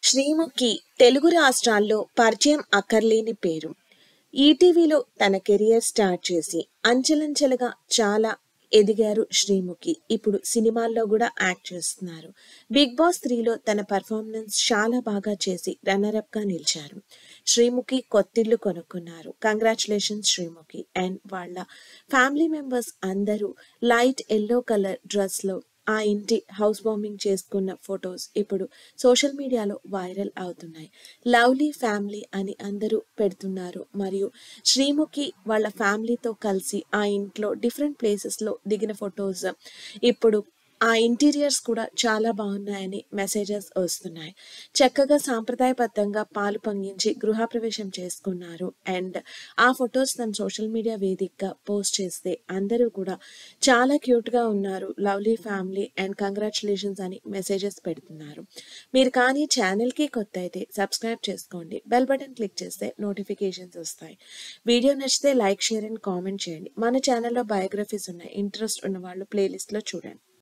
శ్రీముఖి తెలుగు రాష్ట్రాల్లో పరిచయం అక్కర్లేని పేరు ఈటీవీలో తన కెరియర్ స్టార్ట్ చేసి అంచెలంచెలుగా చాలా ఎదిగారు శ్రీముఖి ఇప్పుడు సినిమాల్లో కూడా యాక్ట్ చేస్తున్నారు బిగ్ బాస్ త్రీలో తన పర్ఫార్మెన్స్ చాలా బాగా చేసి రన్నరప్ గా నిలిచారు శ్రీముఖి కొత్తిల్లు కొనుక్కున్నారు కంగ్రాచులేషన్స్ శ్రీముఖి అండ్ వాళ్ళ ఫ్యామిలీ మెంబర్స్ అందరూ లైట్ ఎల్లో కలర్ డ్రెస్ లో ఆ ఇంటి హౌస్ వార్మింగ్ చేసుకున్న ఫొటోస్ ఇప్పుడు సోషల్ మీడియాలో వైరల్ అవుతున్నాయి లవ్లీ ఫ్యామిలీ అని అందరూ పెడుతున్నారు మరియు శ్రీముఖి వాళ్ళ ఫ్యామిలీతో కలిసి ఆ ఇంట్లో డిఫరెంట్ ప్లేసెస్లో దిగిన ఫొటోస్ ఇప్పుడు ఆ ఇంటీరియర్స్ కూడా చాలా బాగున్నాయని మెసేజెస్ వస్తున్నాయి చక్కగా సాంప్రదాయబద్ధంగా పాలు పొంగించి గృహప్రవేశం చేసుకున్నారు అండ్ ఆ ఫొటోస్ తన సోషల్ మీడియా వేదికగా పోస్ట్ చేస్తే అందరూ కూడా చాలా క్యూట్గా ఉన్నారు లవ్లీ ఫ్యామిలీ అండ్ కంగ్రాచులేషన్స్ అని మెసేజెస్ పెడుతున్నారు మీరు కానీ ఛానల్కి కొత్త అయితే సబ్స్క్రైబ్ చేసుకోండి బెల్ బటన్ క్లిక్ చేస్తే నోటిఫికేషన్స్ వస్తాయి వీడియో నచ్చితే లైక్ షేర్ అండ్ కామెంట్ చేయండి మన ఛానల్లో బయోగ్రఫీస్ ఉన్నాయి ఇంట్రెస్ట్ ఉన్న వాళ్ళు ప్లేలిస్ట్లో చూడండి